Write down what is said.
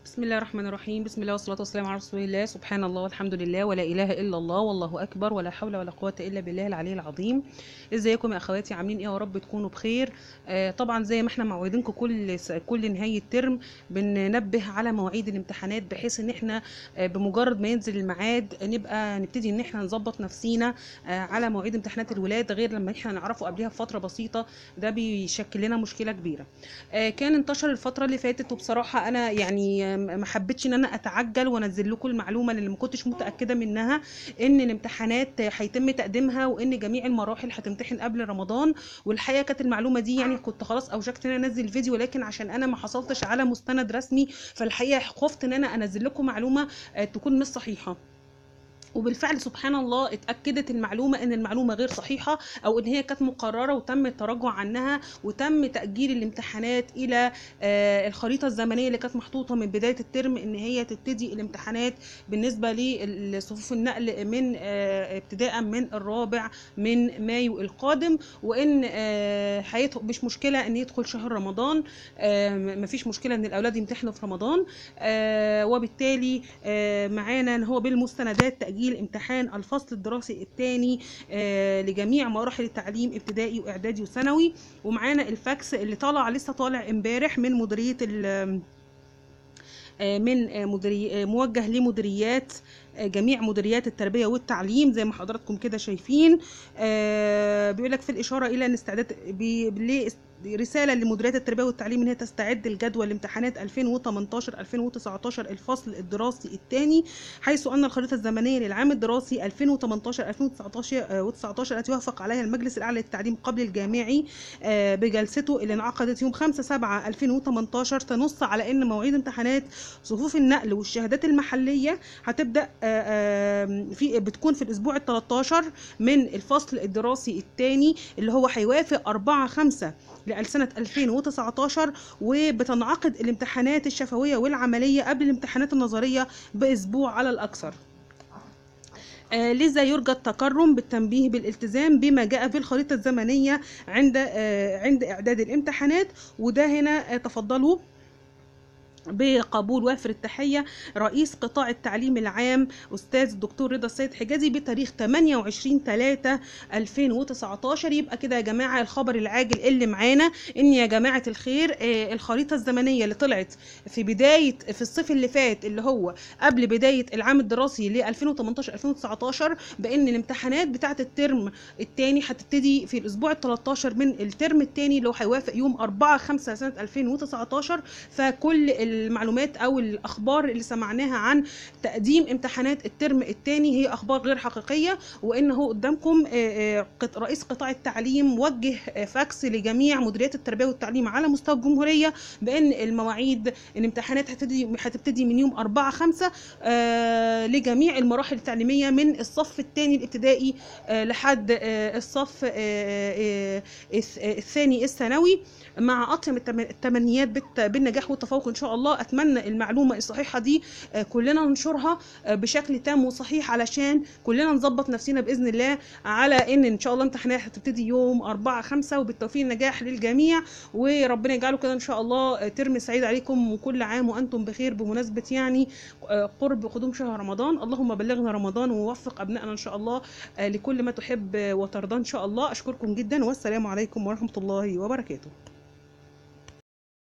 بسم الله الرحمن الرحيم بسم الله والصلاة والسلام على رسول الله سبحان الله والحمد لله ولا إله إلا الله والله أكبر ولا حول ولا قوة إلا بالله العلي العظيم ازيكم يا أخواتي عاملين إيه يا رب تكونوا بخير آه طبعا زي ما احنا موعدينكم كل س- كل نهاية ترم بننبه على مواعيد الامتحانات بحيث ان احنا آه بمجرد ما ينزل الميعاد نبقى نبتدي ان احنا نظبط نفسينا آه على مواعيد امتحانات الولاد غير لما احنا نعرفه قبلها بفترة بسيطة ده بيشكل لنا مشكلة كبيرة آه، كان انتشر الفتره اللي فاتت وبصراحه انا يعني آه، ما حبيتش ان انا اتعجل وانزل لكم المعلومه اللي ما كنتش متاكده منها ان الامتحانات آه، هيتم تقديمها وان جميع المراحل هتمتحن قبل رمضان والحقيقه كانت المعلومه دي يعني كنت خلاص اوشكت ان انا انزل فيديو لكن عشان انا ما حصلتش على مستند رسمي فالحقيقه خفت ان انا انزل لكم معلومه آه، تكون مش صحيحه وبالفعل سبحان الله اتاكدت المعلومه ان المعلومه غير صحيحه او ان هي كانت مقرره وتم التراجع عنها وتم تاجيل الامتحانات الى آه، الخريطه الزمنيه اللي كانت محطوطه من بدايه الترم ان هي تبتدي الامتحانات بالنسبه لصفوف النقل من آه، ابتداء من الرابع من مايو القادم وان آه، هيدخل مش مشكله ان يدخل شهر رمضان آه، م- مفيش مشكله ان الاولاد يمتحنوا في رمضان آه، وبالتالي آه، معانا ان هو بالمستندات تاجيل امتحان الفصل الدراسي الثاني لجميع مراحل التعليم ابتدائي واعدادي وثانوي ومعانا الفاكس اللي طالع لسه طالع امبارح من مديريه ال- آه، من آه، مديري آه، موجه لمديريات آه، جميع مديريات التربيه والتعليم زي ما حضراتكم كده شايفين بيقول لك في الاشاره الى ان استعداد ب- لاست- رساله لمديريات التربيه والتعليم ان هي تستعد لجدول الامتحانات 2018 2019 الفصل الدراسي الثاني حيث ان الخريطه الزمنيه للعام الدراسي 2018 2019 آه، و19 التي وافق عليها المجلس الاعلى للتعليم قبل الجامعي آه، بجلسته اللي انعقدت يوم 5 7 2018 تنص على ان مواعيد امتحانات صفوف النقل والشهادات المحليه هتبدا آه، آه، في بتكون في الاسبوع ال 13 من الفصل الدراسي الثاني اللي هو هيوافق 4 5 لسنة 2019 وبتنعقد الامتحانات الشفوية والعملية قبل الامتحانات النظرية بأسبوع على الأكثر آه، لذا يرجى التكرم بالتنبيه بالالتزام بما جاء في الخريطة الزمنية عند آه، عند إعداد الامتحانات وده هنا آه، تفضلوا بقبول وافر التحية رئيس قطاع التعليم العام أستاذ الدكتور رضا السيد حجازي بتاريخ 28 3 2019 يبقى كده يا جماعة الخبر العاجل اللي معانا إن يا جماعة الخير آه، الخريطة الزمنية اللي طلعت في بداية في الصيف اللي فات اللي هو قبل بداية العام الدراسي ل 2018 2019 بأن الامتحانات بتاعة الترم الثاني هتبتدي في الأسبوع ال 13 من الترم الثاني اللي هو هيوافق يوم 4 5 سنة 2019 فكل المعلومات او الاخبار اللي سمعناها عن تقديم امتحانات الترم الثاني هي اخبار غير حقيقيه وان هو قدامكم آه، آه، قط- رئيس قطاع التعليم وجه آه، فاكس لجميع مديريات التربيه والتعليم على مستوى الجمهوريه بان المواعيد الامتحانات هتبتدي هتبتدي من يوم 4 5 آه، لجميع المراحل التعليميه من الصف الثاني الابتدائي آه، لحد آه، الصف آه، آه، الث- الثاني الثانوي مع اطيب التم- التمنيات بالت- بالنجاح والتفوق ان شاء الله اتمنى المعلومه الصحيحه دي آه، كلنا ننشرها آه، بشكل تام وصحيح علشان كلنا نظبط نفسنا باذن الله على ان ان شاء الله امتحانات هتبتدي يوم 4 5 وبالتوفيق النجاح للجميع وربنا يجعله كده ان شاء الله آه، ترم سعيد عليكم وكل عام وانتم بخير بمناسبه يعني آه، قرب قدوم شهر رمضان اللهم بلغنا رمضان ووفق ابنائنا ان شاء الله آه، لكل ما تحب وترضى ان شاء الله اشكركم جدا والسلام عليكم ورحمه الله وبركاته